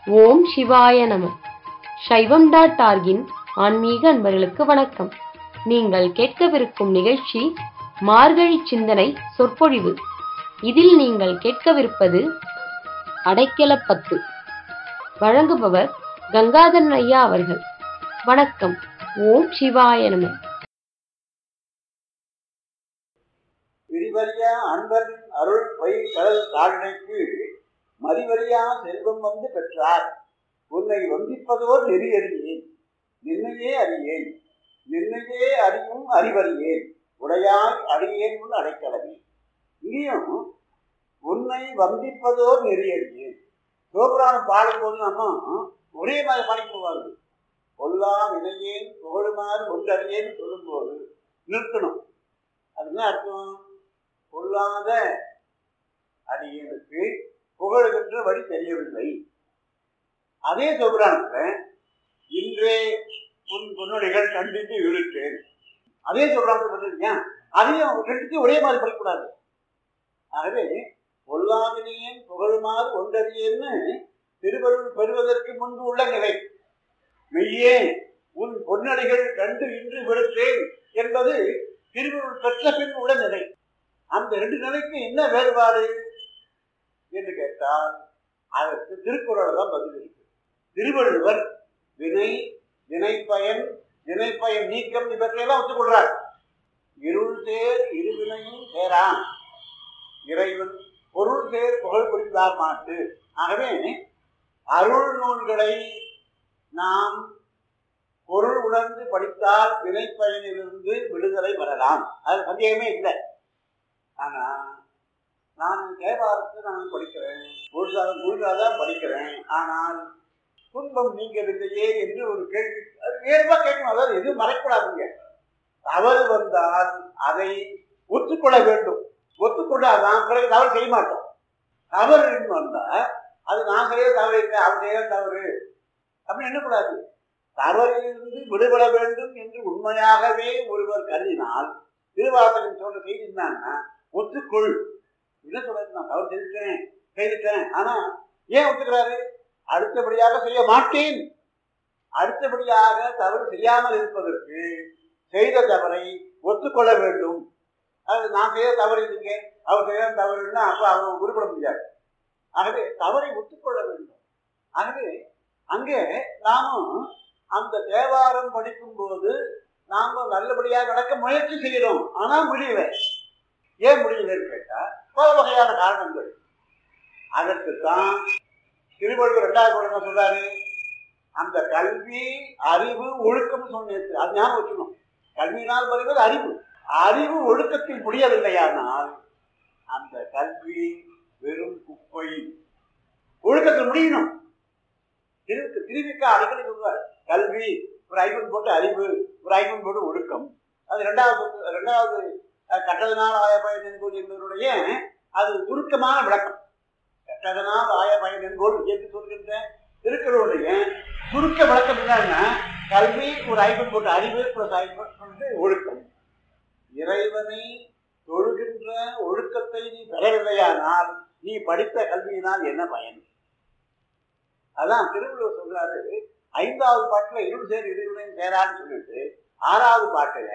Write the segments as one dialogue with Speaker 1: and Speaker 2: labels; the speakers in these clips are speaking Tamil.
Speaker 1: ஓம் சிவாய நம சைவம் டாட் ஆர்கின் ஆன்மீக அன்பர்களுக்கு வணக்கம் நீங்கள் கேட்கவிருக்கும் நிகழ்ச்சி மார்கழி சிந்தனை சொற்பொழிவு இதில் நீங்கள் கேட்கவிருப்பது அடைக்கலப்பத்து வழங்குபவர் கங்காதரன் ஐயா அவர்கள் வணக்கம் ஓம் சிவாய நம
Speaker 2: விரிவறியா அன்பரின் அருள் வை கடல் தாழ்நிலைக்கு மறிவறியா செல்வம் வந்து பெற்றார் உன்னை வந்திப்பதோர் நெறி அறியேன் நின்னையே அறியேன் நின்னையே அறியும் அறிவறியேன் உடையாய் அறியேன் உன் அடைக்கலமே இங்கேயும் உன்னை வந்திப்பதோர் நெறி அறியேன் சிவபுராணம் பாடும்போது நம்ம ஒரே மாதிரி பாடிட்டு போவாங்க பொல்லா வினையேன் புகழுமாறு ஒன்றறியேன்னு சொல்லும்போது நிறுத்தணும் அது என்ன அர்த்தம் பொல்லாத அடியனுக்கு புகழுகின்ற வழி தெரியவில்லை அதே சொல்றாங்க இன்றே உன் பொன்னுடைகள் கண்டித்து இழுத்தேன் அதே சொல்றாங்க பார்த்தீங்க அதையும் ரெண்டுத்தையும் ஒரே மாதிரி படிக்கக்கூடாது ஆகவே பொல்லாவினையேன் புகழுமாறு ஒன்றறியேன்னு திருவருள் பெறுவதற்கு முன்பு உள்ள நிலை மெய்யே உன் பொன்னடிகள் கண்டு இன்று விழுத்தேன் என்பது திருவருள் பெற்ற பின் உள்ள நிலை அந்த ரெண்டு நிலைக்கு என்ன வேறுபாடு என்று கேட்டால் அதற்கு திருக்குறள் தான் பதில் இருக்கு திருவள்ளுவர் வினை வினைப்பயன் வினைப்பயன் நீக்கம் இவற்றையெல்லாம் ஒத்துக்கொள்றார் இருள் சேர் இருவினையும் சேரான் இறைவன் பொருள் சேர் புகழ் புரிந்தார் மாட்டு ஆகவே அருள் நூல்களை நாம் பொருள் உணர்ந்து படித்தால் வினைப்பயனிலிருந்து விடுதலை வரலாம் அது சந்தேகமே இல்லை ஆனா நான் தேவாரத்தை நான் படிக்கிறேன் முழுதாக முழுதாக தான் படிக்கிறேன் ஆனால் துன்பம் நீங்கவில்லையே என்று ஒரு கேள்வி அது நேர்வா கேட்கணும் அதாவது எதுவும் மறைக்கூடாதுங்க தவறு வந்தால் அதை ஒத்துக்கொள்ள வேண்டும் ஒத்துக்கொண்டாதான் பிறகு தவறு செய்ய மாட்டோம் தவறு வந்தா அது நான் செய்ய தவறு இல்லை அவன் செய்ய தவறு அப்படின்னு என்னக்கூடாது தவறிலிருந்து விடுபட வேண்டும் என்று உண்மையாகவே ஒருவர் கருதினால் திருவாசகம் சொல்ற செய்தி என்னன்னா ஒத்துக்கொள் என்ன சொல்றது நான் தவறு செய்துட்டேன் செய்துட்டேன் ஆனா ஏன் ஒத்துக்கிறாரு அடுத்தபடியாக செய்ய மாட்டேன் அடுத்தபடியாக தவறு செய்யாமல் இருப்பதற்கு செய்த தவறை ஒத்துக்கொள்ள வேண்டும் அது நான் செய்த தவறு இல்லைங்க அவர் செய்த தவறுன்னா அப்ப அவர் உருப்பட முடியாது ஆகவே தவறை ஒத்துக்கொள்ள வேண்டும் ஆகவே அங்கே நாமும் அந்த தேவாரம் படிக்கும் போது நாம நல்லபடியாக நடக்க முயற்சி செய்யறோம் ஆனா முடியல ஏன் முடியலன்னு கேட்டா பல வகையான காரணங்கள் அதற்கு தான் திருவள்ளுவர் ரெண்டாவது குழந்தை சொல்றாரு அந்த கல்வி அறிவு ஒழுக்கம் சொன்னது அது ஞாபகம் வச்சுக்கணும் கல்வியினால் வருவது அறிவு அறிவு ஒழுக்கத்தில் முடியவில்லையானால் அந்த கல்வி வெறும் குப்பை ஒழுக்கத்தில் முடியணும் திரு திருவிக்கா அடிக்கடி சொல்வார் கல்வி ஒரு ஐபன் போட்டு அறிவு ஒரு ஐபன் போட்டு ஒழுக்கம் அது ரெண்டாவது ரெண்டாவது கட்டதனால் ஆய பயன் என்கோள் என்பதனுடைய அது சுருக்கமான விளக்கம் கட்டதனால் ஆய பயன் என்கோள் என்று சொல்கின்ற திருக்குறளுடைய சுருக்க விளக்கம் என்னன்னா கல்வி ஒரு ஐபன் போட்டு அறிவு பிளஸ் ஐபன் ஒழுக்கம் இறைவனை தொழுகின்ற ஒழுக்கத்தை நீ பெறவில்லையானால் நீ படித்த கல்வியினால் என்ன பயன் அதான் திருவள்ளுவர் சொல்றாரு ஐந்தாவது பாட்டுல இருள் சேர் இருளையும் சேரான்னு சொல்லிட்டு ஆறாவது பாட்டுல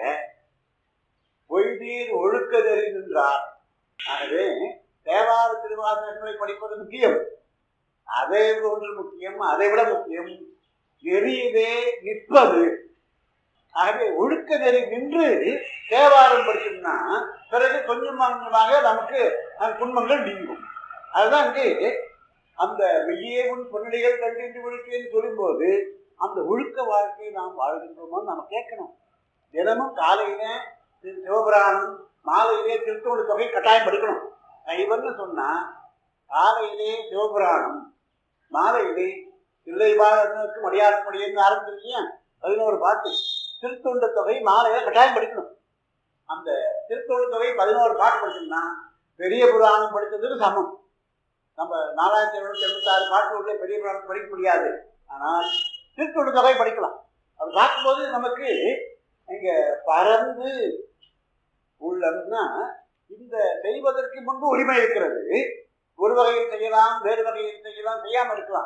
Speaker 2: பொய்தீர் ஒழுக்க நெறி நின்றார் ஆகவே தேவார திருவாசகங்களை படிப்பது முக்கியம் அதை ஒன்று முக்கியம் அதை விட முக்கியம் நெறியிலே நிற்பது ஆகவே ஒழுக்க நெறி நின்று தேவாரம் படிச்சோம்னா பிறகு கொஞ்சம் கொஞ்சமாக நமக்கு துன்பங்கள் நீங்கும் அதுதான் இங்கே அந்த மெய்யே உன் பொன்னடிகள் கண்டின்று ஒழுக்கேன்னு சொல்லும்போது அந்த ஒழுக்க வாழ்க்கையை நாம் வாழ்கின்றோமோ நம்ம கேட்கணும் தினமும் காலையில சிவபுராணம் மாலையிலே திருத்தோடு தொகை கட்டாயம் படிக்கணும் கைவர்னு சொன்னா காலையிலே சிவபுராணம் மாலையிலே தில்லைபாளனுக்கு மடியாத மடியன்னு ஆரம்பிச்சிருக்கீங்க பதினோரு பாட்டு திருத்தொண்ட தொகை மாலையில கட்டாயம் படிக்கணும் அந்த திருத்தொண்டு தொகை பதினோரு பாட்டு படிச்சோம்னா பெரிய புராணம் படித்ததுக்கு சமம் நம்ம நாலாயிரத்தி எழுநூத்தி எழுபத்தாறு பாட்டு உள்ள பெரிய புராணம் படிக்க முடியாது ஆனால் திருத்தொண்டு தொகை படிக்கலாம் அது பார்க்கும்போது நமக்கு இங்க பறந்து உள்ளம்னா இந்த செய்வதற்கு முன்பு உரிமை இருக்கிறது ஒரு வகையில் செய்யலாம் வேறு வகையில் செய்யலாம் செய்யாம இருக்கலாம்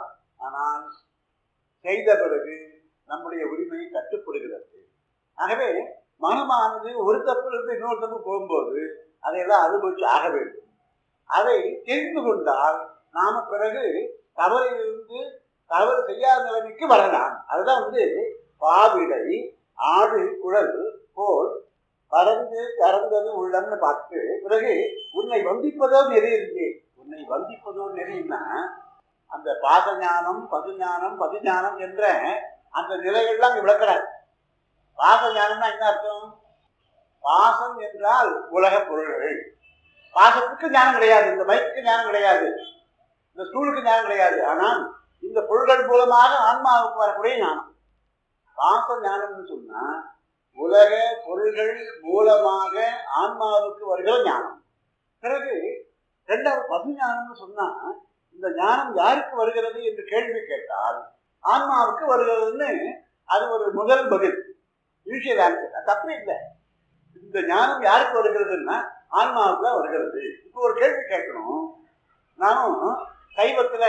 Speaker 2: ஆனால் செய்த பிறகு நம்முடைய உரிமை கட்டுப்படுகிறது ஆகவே மனமானது ஒரு தப்பிலிருந்து இன்னொரு தப்பு போகும்போது அதையெல்லாம் அனுபவிச்சு ஆக வேண்டும் அதை தெரிந்து கொண்டால் நாம பிறகு தவறிலிருந்து தவறு செய்யாத நிலைமைக்கு வரலாம் அதுதான் வந்து பாவிடை ஆடு குழல் போல் பறந்து கறந்தது உள்ளம்னு பார்த்து பிறகு உன்னை வந்திப்பதோ நெறி இருக்கு உன்னை வந்திப்பதோ நெறின்னா அந்த பாசஞானம் பசுஞானம் பதிஞானம் என்ற அந்த நிலைகள்லாம் இங்க விளக்குறார் பாசஞானம்னா என்ன அர்த்தம் பாசம் என்றால் உலக பொருள்கள் பாசத்துக்கு ஞானம் கிடையாது இந்த மைக்கு ஞானம் கிடையாது இந்த ஸ்டூலுக்கு ஞானம் கிடையாது ஆனால் இந்த பொருள்கள் மூலமாக ஆன்மாவுக்கு வரக்கூடிய ஞானம் பாச ஞானம்னு சொன்னா உலக பொருள்கள் மூலமாக ஆன்மாவுக்கு வருகிற ஞானம் பிறகு ரெண்டாவது பசு ஞானம்னு சொன்னா இந்த ஞானம் யாருக்கு வருகிறது என்று கேள்வி கேட்டால் ஆன்மாவுக்கு வருகிறதுன்னு அது ஒரு முதல் பதில் யூஷியல் ஆன்சர் தப்பு இல்லை இந்த ஞானம் யாருக்கு வருகிறதுன்னா ஆன்மாவுக்கு தான் வருகிறது இப்போ ஒரு கேள்வி கேட்கணும் நானும் சைவத்தில்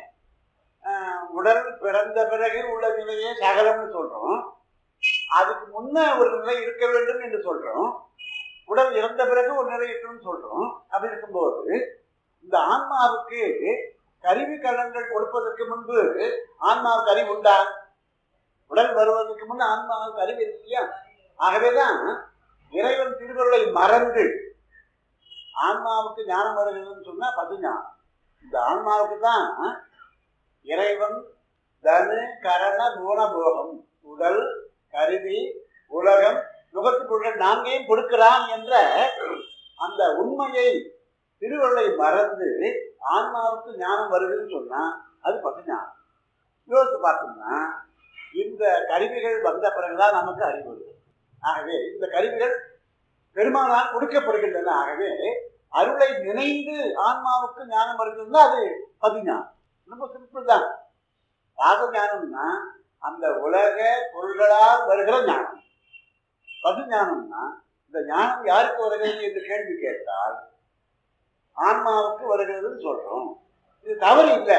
Speaker 2: உடல் பிறந்த பிறகு உள்ள நிலையே சகலம்னு சொல்றோம் அதுக்கு முன்ன ஒரு நிலை இருக்க வேண்டும் என்று சொல்றோம் உடல் இறந்த பிறகு ஒரு நிலை இருக்குன்னு சொல்றோம் அப்படி இருக்கும்போது இந்த ஆன்மாவுக்கு கருவி கலங்கள் கொடுப்பதற்கு முன்பு ஆன்மாவுக்கு அறிவு உண்டா உடல் வருவதற்கு முன் ஆன்மாவுக்கு அறிவு இருக்கு இல்லையா ஆகவேதான் இறைவன் திருவருளை மறந்து ஆன்மாவுக்கு ஞானம் வருகிறதுன்னு சொன்னா பது ஞானம் இந்த ஆன்மாவுக்கு தான் இறைவன் தனு கரண குணபோகம் உடல் கருவி உலகம் நுகர்த்து பொருட்கள் நான்கையும் கொடுக்கிறான் என்ற அந்த உண்மையை திருவருளை மறந்து ஆன்மாவுக்கு ஞானம் வருதுன்னு சொன்னா அது பசு ஞானம் யோசித்து பார்த்தோம்னா இந்த கருவிகள் வந்த பிறகுதான் நமக்கு அறிவு வருது ஆகவே இந்த கருவிகள் பெருமானால் கொடுக்கப்படுகின்றன ஆகவே அருளை நினைந்து ஆன்மாவுக்கு ஞானம் வருதுன்னா அது பதிஞானம் ரொம்ப சிம்பிள் தான் பாத ஞானம்னா அந்த உலக பொருள்களால் வருகிற ஞானம் பசு ஞானம்னா இந்த ஞானம் யாருக்கு வருகிறது என்று கேள்வி கேட்டால் ஆன்மாவுக்கு வருகிறதுன்னு சொல்றோம் இது தவறு இல்லை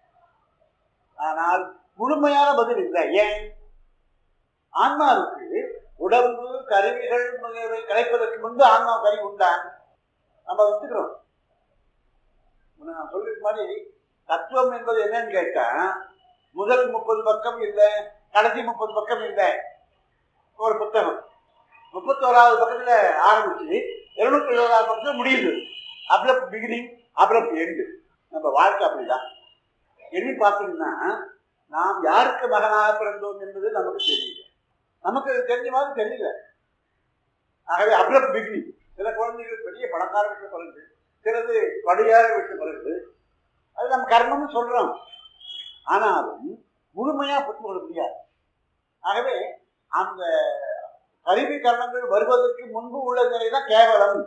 Speaker 2: ஆனால் முழுமையான பதில் இல்லை ஏன் ஆன்மாவுக்கு உடம்பு கருவிகள் முதலியவை கிடைப்பதற்கு முன்பு ஆன்மா கருவி உண்டா நம்ம வச்சுக்கிறோம் நான் சொல்லிருக்க மாதிரி தத்துவம் என்பது என்னன்னு கேட்டா முதல் முப்பது பக்கம் இல்லை கடைசி முப்பது பக்கம் இல்லை ஒரு புத்தகம் முப்பத்தோராவது பக்கத்துல ஆரம்பிச்சு இருநூத்தி எழுபதாவது பக்கத்துல முடியுது அப்ளப் பிகினிங் அப்ளப் எண்டு நம்ம வாழ்க்கை அப்படிதான் எண்ணி பார்த்தீங்கன்னா நாம் யாருக்கு மகனாக பிறந்தோம் என்பது நமக்கு தெரியல நமக்கு அது தெரிஞ்ச மாதிரி தெரியல ஆகவே அப்ளப் பிகினிங் சில குழந்தைகள் பெரிய பணக்கார வீட்டில் பிறகு சிலது படியார வீட்டில் பிறகு அது நம்ம கர்மம்னு சொல்றோம் ஆனாலும் முழுமையா புரிந்து கொள்ள முடியாது ஆகவே அந்த கருவி கரணங்கள் வருவதற்கு முன்பு உள்ள நிலை தான் கேவலம்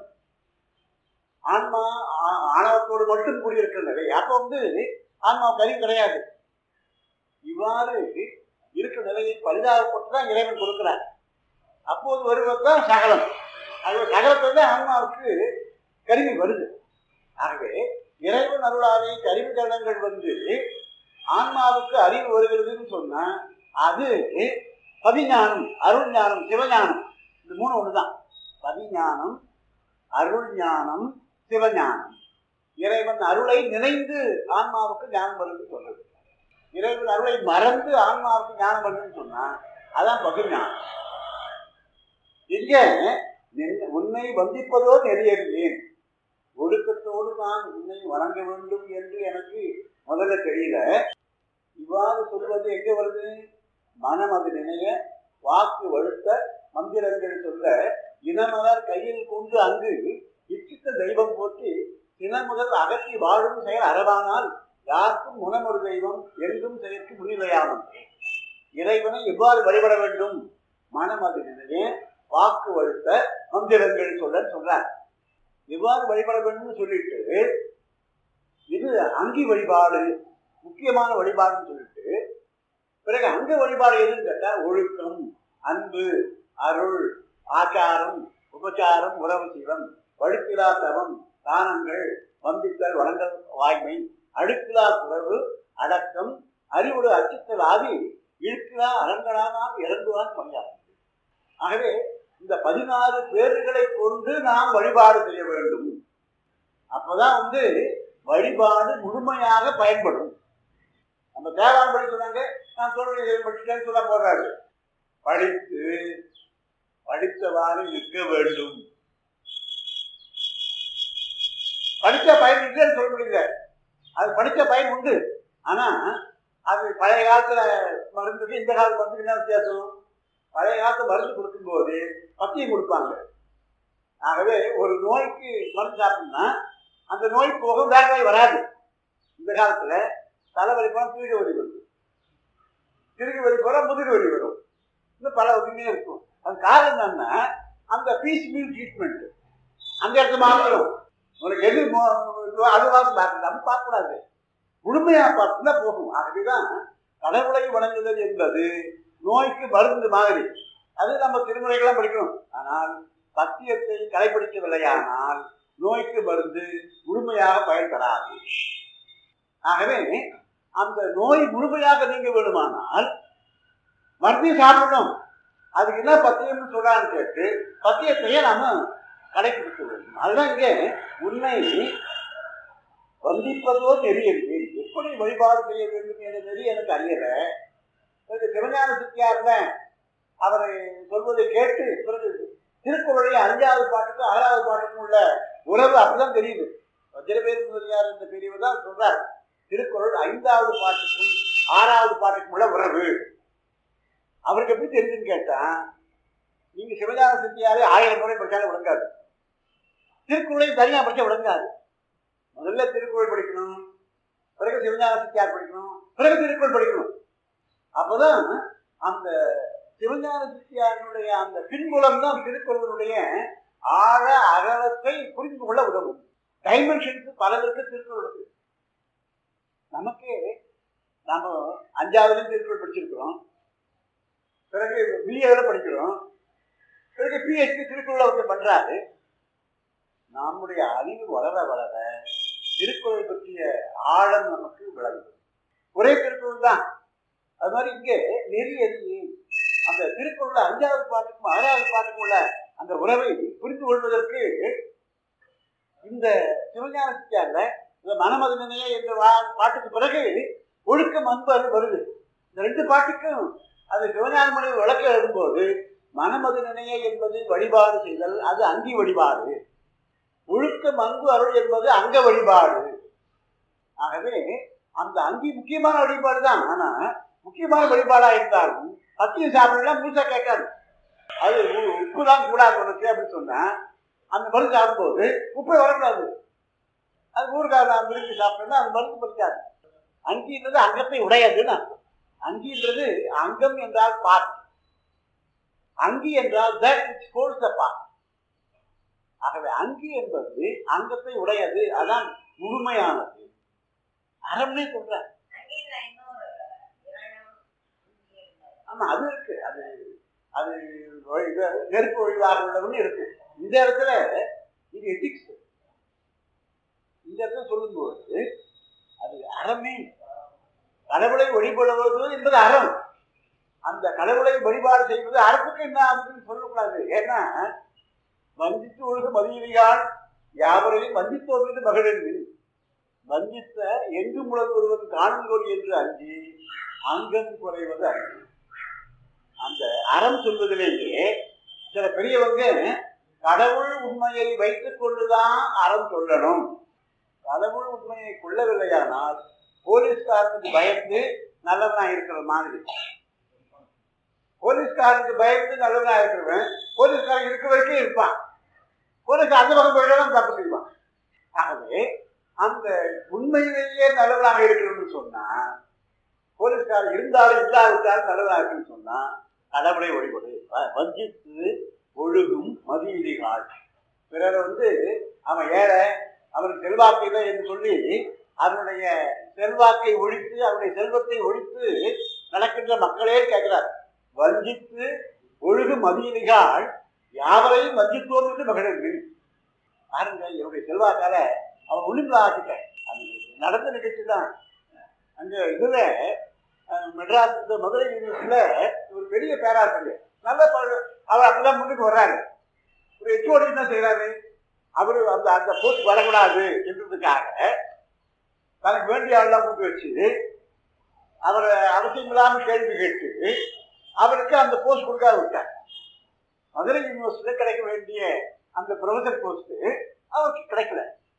Speaker 2: ஆன்மா ஆ- ஆணவத்தோடு மட்டும் கூடியிருக்கிற நிலை அப்போ வந்து ஆன்மா கருவி கிடையாது இவ்வாறு இருக்கிற நிலையை பரிதாபப்பட்டு தான் இறைவன் கொடுக்கிறார் அப்போது வருவது தான் சகலம் அது சகலத்தில் தான் ஆன்மாவுக்கு கருவி வருது ஆகவே இறைவன் அருளாலே கருவி கரணங்கள் வந்து ஆன்மாவுக்கு அறிவு வருகிறதுன்னு சொன்னா அது பதிஞானம் அருள் ஞானம் சிவஞானம் இந்த மூணு ஒண்ணுதான் பதிஞானம் அருள் ஞானம் சிவஞானம் இறைவன் அருளை நினைந்து ஆன்மாவுக்கு ஞானம் வருதுன்னு சொல்றது இறைவன் அருளை மறந்து ஆன்மாவுக்கு ஞானம் வருதுன்னு சொன்னா அதான் பகுஞானம் இங்க நின்- உன்னை வந்திப்பதோ நெறியறியேன் ஒடுக்கத்தோடு நான் உன்னை வணங்க வேண்டும் என்று எனக்கு முதல்ல தெரியல இவ்வாறு சொல்வது எங்க வருது மனம் அது நினைய வாக்கு வழுத்த மந்திரங்கள் சொல்ல இனமலர் கையில் கொண்டு அங்கு இச்சித்த தெய்வம் போற்றி சின முதல் அகற்றி வாழும் செயல் அறவானால் யாருக்கும் முனமொரு தெய்வம் என்றும் செயற்கு முன்னிலையாமல் இறைவனை எவ்வாறு வழிபட வேண்டும் மனம் அது நினைய வாக்கு வழுத்த மந்திரங்கள் சொல்ல சொல்றார் எவ்வாறு வழிபட வேண்டும்னு சொல்லிட்டு இது அங்கி வழிபாடு முக்கியமான வழிபாடுன்னு சொல்லிட்டு பிறகு அங்க வழிபாடு எதுன்னு கேட்டா ஒழுக்கம் அன்பு அருள் ஆச்சாரம் உபச்சாரம் உறவு சீலம் வழுக்கிலா தவம் தானங்கள் வந்தித்தல் வழங்கல் வாய்மை அழுக்கிலா குறவு அடக்கம் அறிவோடு அச்சத்தில் ஆதி இருக்கிறா அரங்கனானால் இறங்குவான் பணியாகும் ஆகவே இந்த பதினாறு பேர்களை கொண்டு நாம் வழிபாடு செய்ய வேண்டும் அப்பதான் வந்து வழிபாடு முழுமையாக பயன்படும் நம்ம தேவாரம் படி சொன்னாங்க நான் சொல்றேன் படிச்சுட்டேன்னு சொல்ல போறாரு படித்து படித்தவாறு நிற்க வேண்டும் படித்த பயன் இல்லைன்னு சொல்ல முடியல அது படித்த பயன் உண்டு ஆனா அது பழைய காலத்துல மருந்துக்கு இந்த காலத்து மருந்துக்கு என்ன வித்தியாசம் பழைய காலத்து மருந்து கொடுக்கும்போது பத்தியம் கொடுப்பாங்க ஆகவே ஒரு நோய்க்கு மருந்து சாப்பிட்டோம்னா அந்த நோய் போக வேற நோய் வராது இந்த காலத்துல தலைவலி போனால் திருகு வலி வருது திருகு வலி போனால் முதுகு வலி வரும் இன்னும் பல வலிமே இருக்கும் அது காரணம் என்னன்னா அந்த பீஸ் மீல் ட்ரீட்மெண்ட் அந்த இடத்துல மாத்திரம் உனக்கு எது மோ- இதுவோ அது வாசம் பார்க்கணும் நம்ம பார்க்கக்கூடாது முழுமையாக பார்த்துனா போகும் ஆகவேதான் கடவுளை வணங்குதல் என்பது நோய்க்கு மருந்து மாதிரி அது நம்ம திருமுறைகளாம் படிக்கணும் ஆனால் சத்தியத்தை கடைபிடிக்கவில்லையானால் நோய்க்கு மருந்து முழுமையாக பயன் தராது ஆகவே அந்த நோய் முழுமையாக நீங்க வேணுமானால் மருந்தையும் சாப்பிடணும் அதுக்கு என்ன பத்தியம்னு சொல்றான்னு கேட்டு பத்தியத்தையே நாம கடைபிடிக்க வேண்டும் அதுதான் இங்கே உன்னை வந்திப்பதோ நெறியவில்லை எப்படி வழிபாடு செய்ய வேண்டும் என்ற நெறி எனக்கு அறியல பிறகு சிவஞான சித்தியார்ல அவரை சொல்வதை கேட்டு பிறகு திருக்குறளுடைய அஞ்சாவது பாட்டுக்கும் ஆறாவது பாட்டுக்கும் உள்ள உறவு அப்படிதான் தெரியுது வஜ்ரவேல் முதலியார் என்ற பெரியவர் தான் சொல்றார் திருக்குறள் ஐந்தாவது பாட்டுக்கும் ஆறாவது பாட்டுக்கும் உள்ள உறவு அவருக்கு எப்படி தெரிஞ்சுன்னு கேட்டா நீங்க சிவஞான சித்தியாரே ஆயிரம் முறை படிச்சாலும் விளங்காது திருக்குறளை தனியா படிச்சா விளங்காது முதல்ல திருக்குறள் படிக்கணும் பிறகு சிவஞான சித்தியார் படிக்கணும் பிறகு திருக்குறள் படிக்கணும் அப்பதான் அந்த சிவஞான சித்தியாருடைய அந்த பின்புலம் தான் திருக்குறளுடைய ஆழ அகலத்தை புரிந்து கொள்ள உதவும் டைமென்ஷன்ஸ் பலருக்கு திருக்குறள் இருக்கு நமக்கு நாம அஞ்சாவதுல திருக்குறள் படிச்சிருக்கிறோம் பிறகு பிஏல படிக்கிறோம் பிறகு பிஹெச்டி திருக்குறள் ஒருத்தர் பண்றாரு நம்முடைய அறிவு வளர வளர திருக்குறள் பற்றிய ஆழம் நமக்கு விளங்கும் ஒரே திருக்குறள் தான் அது மாதிரி இங்கே நெறி அறிவு அந்த திருக்குறள் அஞ்சாவது பாட்டுக்கும் ஆறாவது பாட்டுக்கும் உள்ள அந்த உறவை புரிந்து கொள்வதற்கு இந்த சிவஞான சித்தியார்ல இந்த மனமது நினைய என்ற வா- பாட்டுக்கு பிறகு ஒழுக்கம் அன்பு அது வருது இந்த ரெண்டு பாட்டுக்கும் அது சிவஞான மொழி விளக்க எழுதும்போது மனமது நினைய என்பது வழிபாடு செய்தல் அது அங்கி வழிபாடு ஒழுக்கம் அன்பு அருள் என்பது அங்க வழிபாடு ஆகவே அந்த அங்கி முக்கியமான வழிபாடு தான் ஆனா முக்கியமான வழிபாடா இருந்தாலும் சத்தியம் சாப்பிடலாம் முழுசா கேட்காது அது உ- உப்பு தான் கூடாது உனக்கு அப்படின்னு சொன்னா அந்த மருந்து சாப்பிடும்போது உப்பே வரக்கூடாது அது ஊறுகாய் நான் விரும்பி சாப்பிட்டேன்னா அது மருந்து பறிக்காது அங்கின்றது அங்கத்தை உடையதுன்னு அர்த்தம் அங்கின்றது அங்கம் என்றால் பார்ட் அங்கி என்றால் that which holds the part ஆகவே அங்கி என்பது அங்கத்தை உடையது அதான் முழுமையானது அறம்னே சொல்ற ஆமா அது இருக்கு அது அது ஒழி- இது நெருப்பு ஒழிவாக உள்ளவன்னு இருக்கு இந்த இடத்துல இது எத்திக்ஸ் இந்த இடத்துல சொல்லும்போது அது அறமே கடவுளை வழிபடுவது என்பது அறம் அந்த கடவுளை வழிபாடு செய்வது அறத்துக்கு என்ன அப்படின்னு சொல்லக்கூடாது ஏன்னா வஞ்சித்து ஒழுகு மதியிலியால் யாவரையும் வஞ்சித்தோர்ந்து மகளிர் வஞ்சித்த எங்கு முழது ஒருவன் காணுங்கோல் என்று அஞ்சி அங்கம் குறைவது அஞ்சு அந்த அறம் சொல்வதிலேயே சில பெரியவங்க கடவுள் உண்மையை வைத்துக் கொண்டுதான் அறம் சொல்லணும் கடவுள் உண்மையை கொள்ளவில்லையானால் போலீஸ்காரனுக்கு பயந்து நல்லவனா இருக்கிற மாதிரி போலீஸ்காரனுக்கு பயந்து நல்லவனா இருக்கிறவன் போலீஸ்காரன் இருக்க வரைக்கும் இருப்பான் போலீஸ் அந்த பக்கம் போயிட்டாலும் தப்பு செய்வான் ஆகவே அந்த உண்மையிலேயே நல்லவனாக இருக்கணும்னு சொன்னா போலீஸ்காரன் இருந்தாலும் இல்லாவிட்டாலும் நல்லவனாக இருக்குன்னு சொன்னா கடவுளை வழிபடு வ- வஞ்சித்து ஒழுகும் மதியிலிகால் பிறரை வந்து அவன் ஏழை அவனுக்கு செல்வாக்கு இல்லை என்று சொல்லி அவனுடைய செல்வாக்கை ஒழித்து அவனுடைய செல்வத்தை ஒழித்து நடக்கின்ற மக்களே கேட்கிறார் வஞ்சித்து ஒழுகு மதியிலிகால் யாவரையும் வஞ்சித்தோம் என்று மகளிர்கள் பாருங்க என்னுடைய செல்வாக்கால அவன் ஒழுங்கு ஆக்கிட்டேன் அது நடந்த நிகழ்ச்சி தான் அங்க இதுல அஹ், மெட்ராஸ் இந்த மதுரை யூனிவர்சிட்டியில ஒரு பெரிய பேராசிரியர் நல்ல பழ- அவர் அப்பதான் முன்னுக்கு வர்றாரு ஒரு ஹெச்ஓடி என்ன செய்யறாரு அவரு அந்த அந்த போஸ்ட் வரக்கூடாது என்றதுக்காக தனக்கு வேண்டிய ஆள்லாம் கூட்டு வச்சு அவரை அவசியம் இல்லாம கேள்வி கேட்டு அவருக்கு அந்த போஸ்ட் கொடுக்காத விட்டார் மதுரை யூனிவர்சிட்டியில கிடைக்க வேண்டிய அந்த ப்ரொஃபசர் போஸ்ட் அவருக்கு கிடைக்கல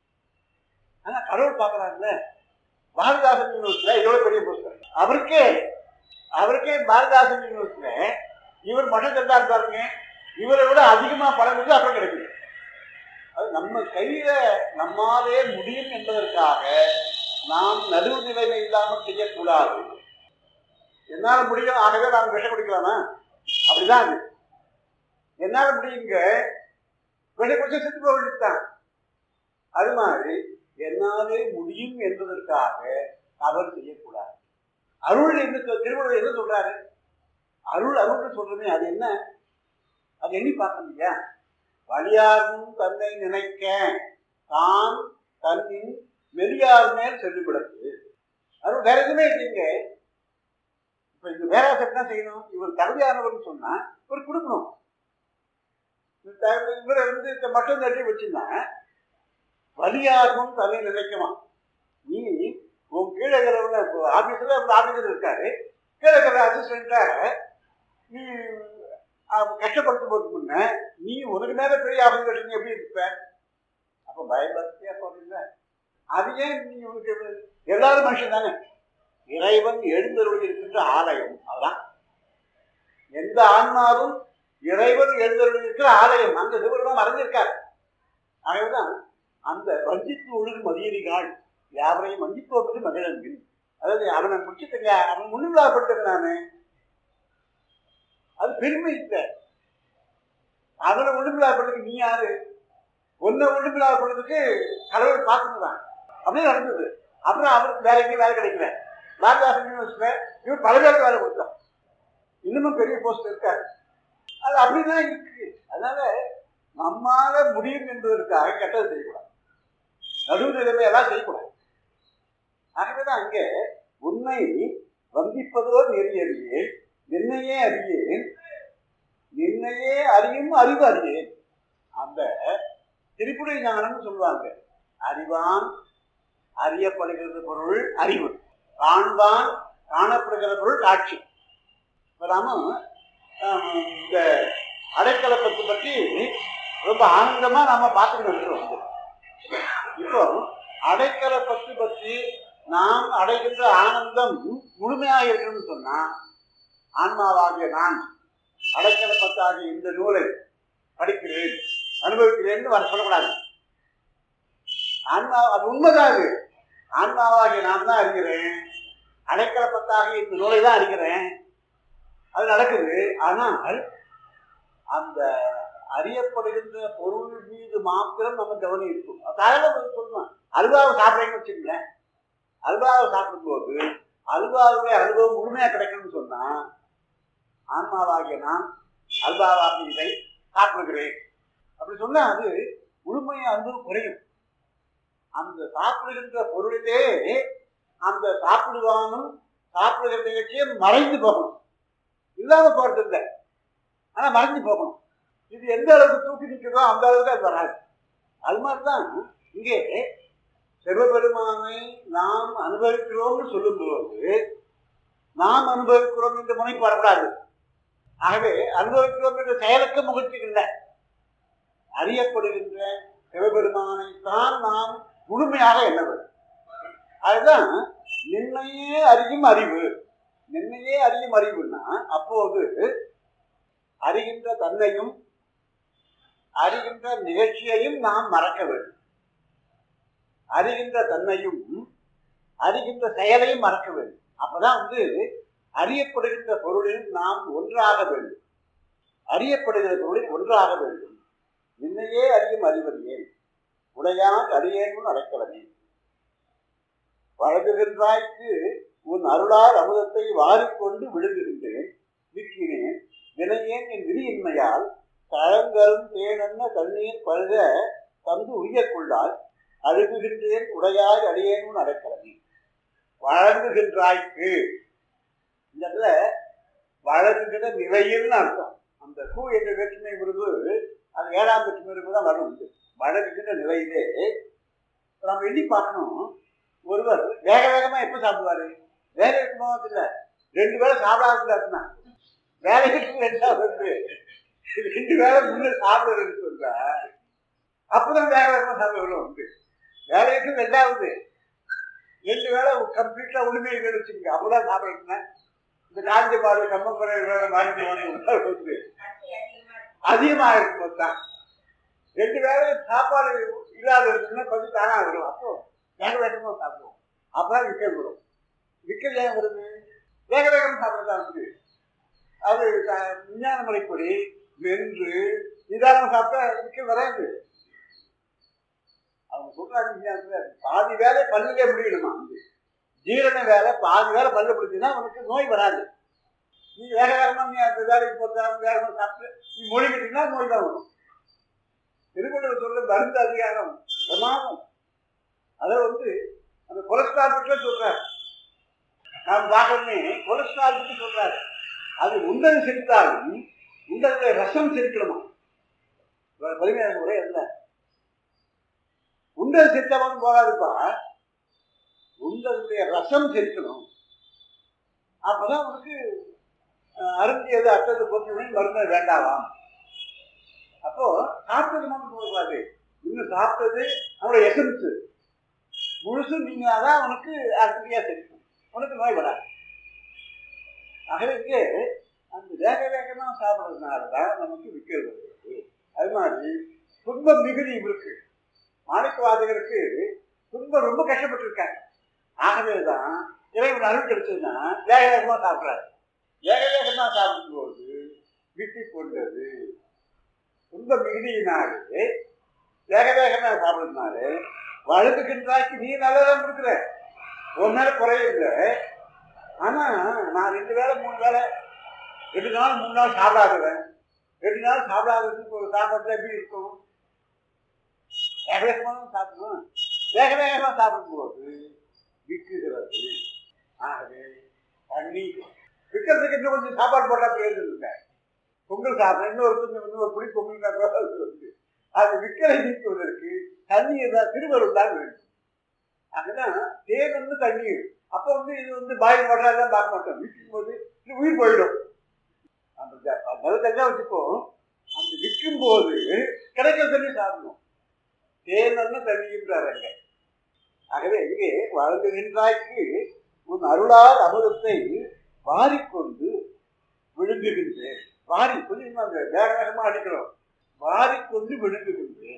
Speaker 2: ஆனா கடவுள் பாக்குறாருல்ல பாரதிதாசன் யூனிவர்சிட்டியில இதோட பெரிய போஸ்ட் கிடைக்கும் அவருக்கே அவருக்கே பாரதிதாசன் யூனிவர்சிட்டியில இவர் மட்டும் தெரிஞ்சா பாருங்க இவரை விட அதிகமா பணம் இருந்து அப்புறம் கிடைக்குது அது நம்ம கையில நம்மாலே முடியும் என்பதற்காக நாம் நடுவு நிலைமை இல்லாமல் செய்யக்கூடாது என்னால முடியும் ஆகவே நான் விஷம் குடிக்கலாமா அப்படிதான் அது என்னால முடியுங்க விஷம் குடிச்சு செத்து போக வேண்டியதுதான் அது மாதிரி என்னாலே முடியும் என்பதற்காக தவறு செய்யக்கூடாது அருள் என்ன சொல்- திருவள்ளுவர் என்ன சொல்றாரு அருள் அருள்னு சொல்றமே அது என்ன அது எண்ணி பார்க்கணும் இல்லையா வலியாரும் தன்னை நினைக்க தான் தன்னின் மெலியார் மேல் செல்லுமிடத்து அருள் வேற எதுவுமே இல்லைங்க இப்ப இந்த பேராசர் என்ன செய்யணும் இவர் தகுதியானவர்னு சொன்னா இவர் கொடுக்கணும் இந்த த- இவரை வந்து இந்த மட்டும் தட்டி வச்சுன்னா வலியாகும் தன்னை நினைக்குமா நீ உன் கீழே இருக்கிறவங்க இப்போ ஆபீஸ்ல ஆபீசர் இருக்காரு கீழே இருக்கிற அசிஸ்டண்ட்டை நீ அவன் கஷ்டப்படுத்தும் போது முன்ன நீ உனக்கு மேல பெரிய ஆபீசர் நீ எப்படி இருப்ப அப்ப பயபக்தியா சொல்றீங்க அது ஏன் நீ உனக்கு எல்லாரும் மனுஷன் தானே இறைவன் எழுந்தருள் இருக்கின்ற ஆலயம் அதுதான் எந்த ஆன்மாவும் இறைவன் எழுந்தருள் இருக்கிற ஆலயம் அந்த சிவருடன் மறைஞ்சிருக்கார் ஆகவேதான் அந்த வஞ்சித்து ஒழுகு மதியடிகாள் யாவரையும் வஞ்சிப்போவது மகிழன்பின் அதாவது அவனை முடிச்சுட்டுங்க அவன் முன்னிலாப்பட்டது நானு அது பெருமை இல்லை அவனை ஒழுங்குலாப்படுறதுக்கு நீ யாரு உன்னை ஒழுங்குலாப்படுறதுக்கு கடவுள் பார்த்துதான் அப்படியே நடந்தது அப்புறம் அவருக்கு வேற எங்கேயும் வேலை கிடைக்கல பாரதாசன் யூனிவர்சிட்டியில இவர் பல பேருக்கு வேலை கொடுத்தான் இன்னமும் பெரிய போஸ்ட் இருக்காரு அது அப்படிதான் இருக்கு அதனால நம்மால முடியும் என்பதற்காக கெட்டது செய்யக்கூடாது நடுவு நிலைமையெல்லாம் செய்யக்கூடாது ஆகவேதான் அங்கே உன்னை வந்திப்பதோ நெறியறியேன் நின்னையே அறியேன் நின்னையே அறியும் அறிவு அறியேன் அந்த திரிபுரை ஞானம்னு சொல்லுவாங்க அறிவான் அறியப்படுகிறது பொருள் அறிவு காண்பான் காணப்படுகிற பொருள் காட்சி இப்ப நாம ஆஹ், இந்த அடைக்கலப்பத்தை பற்றி ரொம்ப ஆனந்தமா நாம பார்த்துட்டு இருக்கிறோம் இப்போ அடைக்கலப்பத்து பற்றி நாம் அடைகின்ற ஆனந்தம் முழுமையாக இருக்கணும்னு சொன்னா ஆன்மாவாகிய நான் அடைக்கலப்பத்தாகிய இந்த நூலை படிக்கிறேன் அனுபவிக்கிறேன்னு வர சொல்லக்கூடாது ஆன்மா அது உண்மைதான் அது ஆன்மாவாகிய நான் தான் அறிகிறேன் அடைக்கலப்பத்தாகிய இந்த நூலை தான் அறிகிறேன் அது நடக்குது ஆனால் அந்த அறியப்படுகின்ற பொருள் மீது மாத்திரம் நம்ம கவனம் இருக்கும் தாராளமாக சொல்லலாம் அல்வாவை சாப்பிட்றீங்கன்னு வச்சுக்கங்களேன் அல்வாவை சாப்பிடும்போது அல்வாவுடைய அனுபவம் முழுமையாக கிடைக்கணும்னு சொன்னா ஆன்மாவாகிய நான் அல்வாவாகிய இதை சாப்பிடுகிறேன் அப்படி சொன்னா அது முழுமையாக அனுபவம் குறையும் அந்த சாப்பிடுகின்ற பொருளிலே அந்த சாப்பிடுவானும் சாப்பிடுகிற நிகழ்ச்சியை மறைந்து போகணும் இல்லாம போறது இல்லை ஆனா மறைஞ்சு போகணும் இது எந்த அளவுக்கு தூக்கி நிற்கிறதோ அந்த அளவுக்கு அது வராது அது மாதிரிதான் இங்கே சிவபெருமானை நாம் அனுபவிக்கிறோம்னு சொல்லும்போது நாம் அனுபவிக்கிறோம் என்ற முனைப்பு வரக்கூடாது ஆகவே அனுபவிக்கிறோம் என்ற செயலுக்கு முகழ்ச்சி இல்லை அறியப்படுகின்ற சிவபெருமானை தான் நாம் முழுமையாக எண்ண வேண்டும் அதுதான் நின்னையே அறியும் அறிவு நின்னையே அறியும் அறிவுன்னா அப்போது அறிகின்ற தன்னையும் அறிகின்ற நிகழ்ச்சியையும் நாம் மறக்க வேண்டும் அறிகின்ற தன்னையும் அறிகின்ற செயலையும் மறக்க வேண்டும் அப்பதான் வந்து அறியப்படுகின்ற பொருளில் நாம் ஒன்றாக வேண்டும் அறியப்படுகிற பொருளில் ஒன்றாக வேண்டும் நின்னையே அறியும் அறிவறியேன் உடையான் அடியேன் அடைக்கலமே வழங்குகின்றாய்க்கு உன் அருளார் அமுதத்தை வாரிக்கொண்டு விழுங்குகின்றேன் விற்கிறேன் வினையேன் என் விதியின்மையால் தழங்கரும் தேனென்ன தண்ணீர் பருக தந்து உய்யக்கொள்ளால் அழுகுகின்றேன் உடையாய் அடியேன் அடைக்கலமே வழங்குகின்றாய்க்கு இந்த இடத்துல வழங்குகிற நிலையில்னு அர்த்தம் அந்த கூ என்ற வேற்றுமை விருது அது ஏழாம் வேற்றுமை விருது தான் வரும் இது. வழங்குகிற நிலையிலே இப்ப நம்ம எண்ணி பார்க்கணும் ஒருவர் வேக வேகமா எப்ப சாப்பிடுவாரு வேக வேகமா இல்ல ரெண்டு வேளை சாப்பிடாதுல இருந்தா வேலைக்கு ரெண்டாவது வந்து ரெண்டு வேளை முன்ன சாப்பிடுறதுன்னு சொல்றா அப்பதான் வேக வேகமா சாப்பிடுவோம் வந்து வேலைக்கு ரெண்டாவது ரெண்டு வேளை கம்ப்ளீட்டா உண்மையை வச்சுக்கோங்க அப்பதான் சாப்பிடுறேன்னா இந்த காஞ்சி பாரு கம்மங்குறை வேலை வாங்கி வந்து அதிகமா இருக்கும் தான் ரெண்டு வேளை சாப்பாடு இல்லாத இருக்குன்னா கொஞ்சம் தானா வரும் அப்போ வேக வேகமா சாப்பிடுவோம் அப்பதான் விக்கல் வரும் விக்கல் ஏன் வருது வேக வேகமா சாப்பிடலாம் வந்து அது க- விஞ்ஞான முறைப்படி வென்று நிதானம் சாப்பிட்டா விக்கல் வராது அவங்க சொல்றாங்க விஞ்ஞானத்துல பாதி வேலை பல்லுலே முடியணுமா வந்து ஜீரண வேலை பாதி வேலை பல்லு பிடிச்சுன்னா உனக்கு நோய் வராது நீ வேக வேகமா நீ அந்த வேலைக்கு போட்டாலும் வேகமா சாப்பிட்டு நீ மொழிக்கிட்டீங்கன்னா நோய் தான் வரும் திருவள்ளுவர் சொல்ற மருந்து அதிகாரம் பிரமாதம் அதை வந்து அந்த கொலஸ்ட்ரால் பற்றி சொல்றாரு நாம் பார்க்கணுமே கொலஸ்ட்ரால் பற்றி சொல்றாரு அது உண்டல் செலுத்தாலும் உண்டலுடைய ரசம் செலுத்தணுமா பதினேழு முறை அல்ல உண்டல் செலுத்தவன் போகாதுப்பா உண்டலுடைய ரசம் செலுத்தணும் அப்பதான் உனக்கு அஹ், அருந்தியது அட்டது பொறுத்தவரை மருந்து வேண்டாவாம் அப்போ சாப்பிட்டது மட்டும் போகக்கூடாது இன்னும் சாப்பிட்டது அவனோட எசன்ஸ் முழுசு நீங்க அதான் உனக்கு அசதியா தெரியும் உனக்கு நோய் வராது ஆகவே இங்கே அந்த வேக வேகமா சாப்பிட்றதுனால தான் நமக்கு விக்கல் வருகிறது அது மாதிரி துன்பம் மிகுதி இருக்கு மாணிக்க வாதகருக்கு துன்பம் ரொம்ப கஷ்டப்பட்டு இருக்காங்க ஆகவே தான் இறைவன் அருள் கிடைச்சதுன்னா வேக வேகமா சாப்பிட்றாரு வேக வேகமா சாப்பிடும்போது விட்டி கொண்டது துன்ப மிகுதியினாலே வேக வேகமா சாப்பிடுறதுனால வழுக்குகின்றாக்கி நீ நல்லதான் கொடுக்குற உன் மேல குறையில்லை ஆனா நான் ரெண்டு வேளை மூணு வேளை ரெண்டு நாள் மூணு நாள் சாப்பிடாதவன் ரெண்டு நாள் சாப்பிடாததுக்கு ஒரு சாப்பாட்டுல எப்படி இருக்கும் வேக வேகமா தான் சாப்பிடணும் வேக வேகமா சாப்பிடும்போது விற்குகிறது ஆகவே தண்ணி விற்கிறதுக்கு இன்னும் கொஞ்சம் சாப்பாடு போட்டா பிரயோஜனம் இல்லை பொங்கல் சாப்பிட இன்னொரு கொஞ்சம் இன்னொரு புளி பொங்கல் கூட அது வந்து அது விற்கலை நீக்குவதற்கு தண்ணீர் தான் திருவருள் தான் வேண்டும் அதுதான் தேன் வந்து தண்ணீர் அப்போ வந்து இது வந்து பாயில் வாட்டர் பார்க்க மாட்டோம் விற்கும் போது இது உயிர் போயிடும் அந்த ஜ- முதல்ல தனியாக வச்சுப்போம் அந்த விற்கும் போது கிடைக்கிற தண்ணி சாப்பிடணும் தேனன்னு தண்ணின்றார் அங்க ஆகவே இங்கே வழங்குகின்றாய்க்கு உன் அருளால் அமுதத்தை வாரிக்கொண்டு விழுங்குகின்றேன் வாரி கொஞ்சம் அந்த வேக வேகமா அடிக்கிறோம் வாரிக்கொண்டு விழுங்குகின்றேன்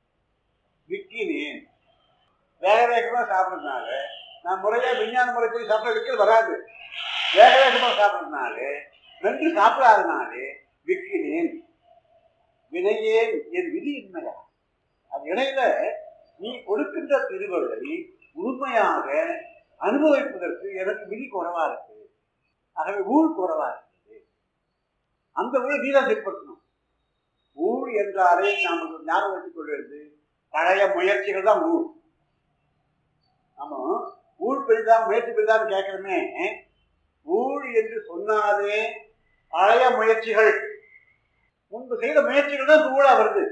Speaker 2: விக்கினேன் வேக வேகமா சாப்பிட்றதுனால நான் முறையா விஞ்ஞான முறைப்படி சாப்பிட விக்கல் வராது வேக வேகமா சாப்பிட்றதுனால நன்றி சாப்பிடாதனாலே விக்கினேன் வினையேன் என் விதி இன்மையா அது இடையில நீ கொடுக்கின்ற திருவருளை முழுமையாக அனுபவிப்பதற்கு எனக்கு விதி குறைவா இருக்கு ஆகவே ஊழ் குறைவா இருக்குது அந்த ஊழ் நீதான் செயல்படுத்தணும் ஊழ் என்றாலே நாம் ஞாபகம் வச்சுக் கொள்வது பழைய முயற்சிகள் தான் ஊழ் நம்ம ஊழ் பெரிதா முயற்சி பெரிதான்னு கேட்கிறோமே ஊழ் என்று சொன்னாலே பழைய முயற்சிகள் முன்பு செய்த முயற்சிகள் தான் இப்ப ஊழா வருது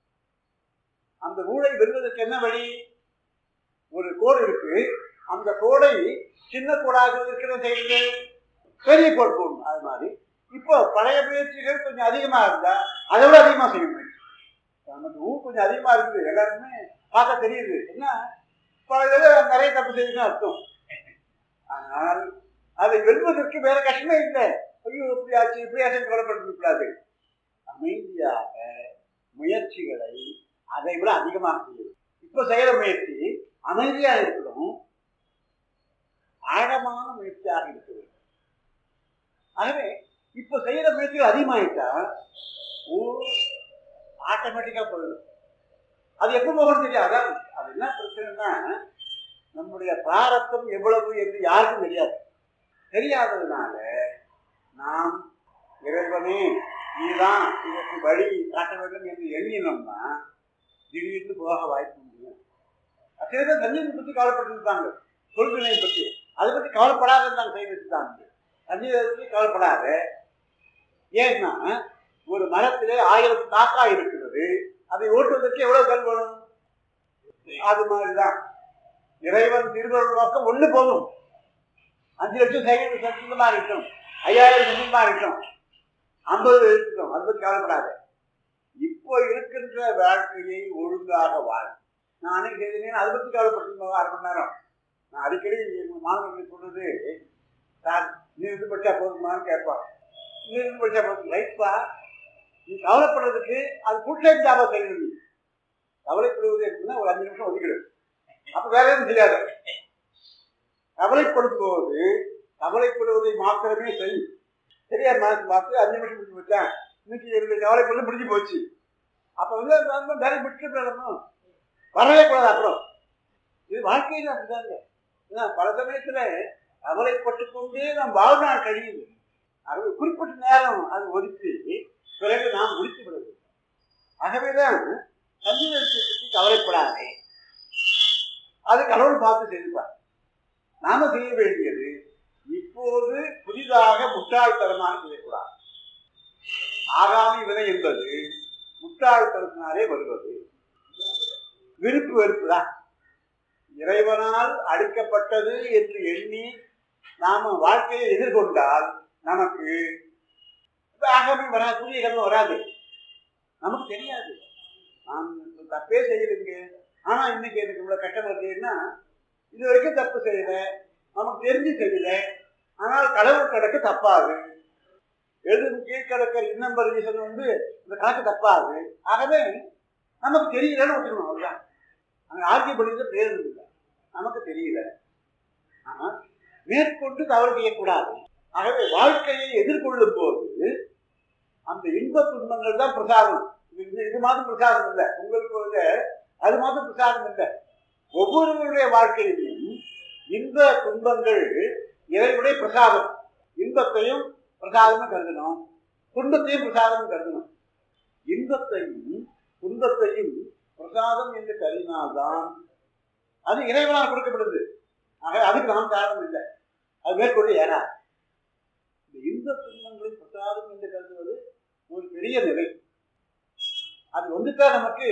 Speaker 2: அந்த ஊழை வெல்வதற்கு என்ன வழி ஒரு கோடு இருக்கு அந்த கோடை சின்ன கோடாக இருக்கிற செய்யுது பெரிய கோடு போடணும் அது மாதிரி இப்போ பழைய முயற்சிகள் கொஞ்சம் அதிகமா இருந்தா அதை விட அதிகமா செய்ய முடியும் நமக்கு ஊ கொஞ்சம் அதிகமா இருக்குது எல்லாருமே பார்க்க தெரியுது என்ன பழைய நிறைய தப்பு செய்யுதுன்னு அர்த்தம் ஆனால் அதை வெல்வதற்கு வேற கஷ்டமே இல்லை ஐயோ இப்படி ஆச்சு இப்படி ஆச்சு கவலைப்பட்டு கூடாது அமைதியாக முயற்சிகளை அதை விட அதிகமாக செய்யும் இப்ப செய்யற முயற்சி அமைதியா இருக்கணும் ஆழமான முயற்சியாக இருக்க வேண்டும் ஆகவே இப்ப செய்யற முயற்சிகள் அதிகமாயிட்டா ஓ ஆட்டோமேட்டிக்கா போயிடும் அது எப்போ போகணும் தெரியாது அதான் அது என்ன பிரச்சனைனா நம்முடைய பிராரத்தம் எவ்வளவு என்று யாருக்கும் தெரியாது தெரியாததுனால நாம் இறைவனே நீதான் இதற்கு வழி காட்ட வேண்டும் என்று எண்ணினோம்னா திடீர்னு போக வாய்ப்பு முடியும் அதேதான் தண்ணீரை பற்றி கவலைப்பட்டு இருந்தாங்க கொள்கை பற்றி அதை பற்றி கவலைப்படாத இருந்தாங்க செய்து வச்சுட்டாங்க சஞ்சீவியை பற்றி கவலைப்படாத ஏன்னா ஒரு மரத்திலே ஆயிரம் காக்கா இருக்கிறது அதை ஓட்டுவதற்கு எவ்வளவு கல் வேணும் அது மாதிரிதான் இறைவன் திருவருள் நோக்கம் ஒண்ணு போதும் அஞ்சு லட்சம் சைக்கிள் சத்தியமா இருக்கட்டும் ஐயாயிரம் சத்தியமா இருக்கட்டும் ஐம்பது இருக்கட்டும் அதை பத்தி கவலைப்படாத இப்போ இருக்கின்ற வாழ்க்கையை ஒழுங்காக வாழ நான் அன்னைக்கு செய்தேன் அதை பத்தி கவலைப்பட்டு அரை மணி நேரம் நான் அடிக்கடி எங்க மாணவர்களுக்கு சொல்றது சார் நீ இருந்து படிச்சா போதுமான்னு கேட்பான் நீ இருந்து படிச்சா போதும் ரைட்பா நீ கவலைப்படுறதுக்கு அது கூட்டம் ஜாபம் செய்யணும் நீ கவலைப்படுவது எப்படின்னா ஒரு அஞ்சு நிமிஷம் ஒதுக்கிடு அப்ப வேற எதுவும் செய்யாது கவலைப்படும் போது கவலைப்படுவதை மாத்திரமே செய் சரியா மாற்றி பார்த்து அஞ்சு நிமிஷம் முடிச்சு வச்சேன் இன்னைக்கு எனக்கு கவலைப்பட்டு முடிஞ்சு போச்சு அப்ப வந்து அந்த அந்த வேலை விட்டு போயிடணும் வரவே கூடாது அப்புறம் இது வாழ்க்கையில அப்படிதாங்க ஏன்னா பல சமயத்துல கவலைப்பட்டு கொண்டே நம் வாழ்நாள் கழியுது அது ஒரு குறிப்பிட்ட நேரம் அது ஒதுக்கி பிறகு நாம் முடித்து விடுவது ஆகவேதான் சஞ்சீவத்தை பற்றி கவலைப்படாதே அது கடவுள் பார்த்து செய்திருப்பார் நாம செய்ய வேண்டியது இப்போது புதிதாக முட்டாள்தனமாக செய்யக்கூடாது ஆகாமி வினை என்பது முட்டாள்தனத்தினாலே வருவது விருப்பு வெறுப்பு தான் இறைவனால் அளிக்கப்பட்டது என்று எண்ணி நாம வாழ்க்கையை எதிர்கொண்டால் நமக்கு இந்த ஆகாமி வராது புதிய கர்மம் வராது நமக்கு தெரியாது நான் தப்பே செய்யலைங்க ஆனா இன்னைக்கு எனக்கு இவ்வளவு கஷ்டம் வருதுன்னா இது வரைக்கும் தப்பு செய்யல நமக்கு தெரிஞ்சு செய்யல ஆனால் கடவுள் கணக்கு தப்பாது எழுதும் கீழ்கணக்கர் இன்னம்பர் ரீசன் வந்து இந்த கணக்கு தப்பாது ஆகவே நமக்கு தெரியலன்னு வச்சுக்கணும் அவ்வளவுதான் அங்கே ஆர்கிய பண்ணியது பேர் இல்லை நமக்கு தெரியல ஆனால் மேற்கொண்டு தவறு செய்யக்கூடாது ஆகவே வாழ்க்கையை எதிர்கொள்ளும் போது அந்த இன்ப துன்பங்கள் தான் பிரசாதம் இது இது மாத்திரம் பிரசாதம் இல்லை உங்களுக்கு வந்து அது மாத்திரம் பிரசாதம் இல்லை ஒவ்வொருவருடைய வாழ்க்கையிலும் இன்ப துன்பங்கள் இறைவனுடைய பிரசாதம் இன்பத்தையும் பிரசாதமும் கருதணும் துன்பத்தையும் பிரசாதமும் கருதணும் இன்பத்தையும் துன்பத்தையும் பிரசாதம் என்று கருதினால்தான் அது இறைவனால் கொடுக்கப்படுது ஆக அதுக்கு நாம் காரணம் இல்லை அது மேற்கொண்டு ஏறா இந்த இன்ப துன்பங்களை பிரசாதம் என்று கருதுவது ஒரு பெரிய நிலை அது வந்துட்டா நமக்கு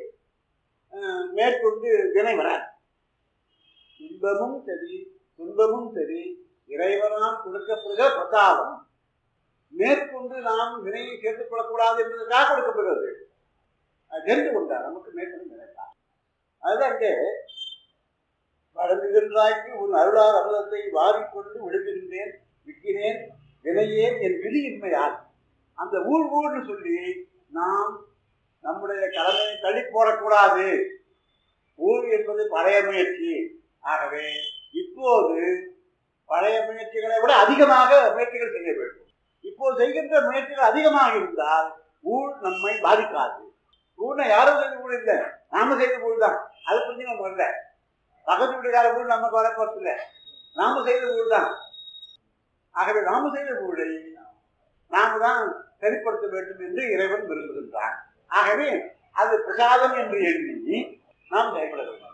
Speaker 2: அஹ், மேற்கொண்டு வினை வராது இன்பமும் சரி துன்பமும் சரி இறைவனால் கொடுக்கப்படுகிற பிரசாதம் மேற்கொண்டு நாம் வினையை சேர்த்துக் கொள்ளக்கூடாது என்பதற்காக கொடுக்கப்படுகிறது அது தெரிந்து கொண்டார் நமக்கு மேற்கொண்டு நினைத்தார் அதுதான் இங்கே வழங்குகின்றாய்க்கு உன் அருளார் அமுதத்தை வாரிக்கொண்டு விழுங்குகின்றேன் விற்கிறேன் வினையேன் என் விதியின்மையால் அந்த ஊர் ஊர்னு சொல்லி நாம் நம்முடைய கடமையை தள்ளி போடக்கூடாது ஊர் என்பது பழைய முயற்சி ஆகவே இப்போது பழைய முயற்சிகளை விட அதிகமாக முயற்சிகள் செய்ய வேண்டும் இப்போ செய்கின்ற முயற்சிகள் அதிகமாக இருந்தால் ஊழ் நம்மை பாதிக்காது ஊழை யாரும் செய்த ஊழ் இல்லை நாம செய்த ஊழ் தான் அது புரிஞ்சு நம்ம வரல பக்கத்து வீட்டுக்கார ஊழ் நமக்கு வர போறது இல்லை நாம செய்த ஊழ் தான் ஆகவே நாம செய்த ஊழை நாம தான் சரிப்படுத்த வேண்டும் என்று இறைவன் விரும்புகின்றான் ஆகவே அது பிரசாதம் என்று எண்ணி நாம் செயல்பட வேண்டும்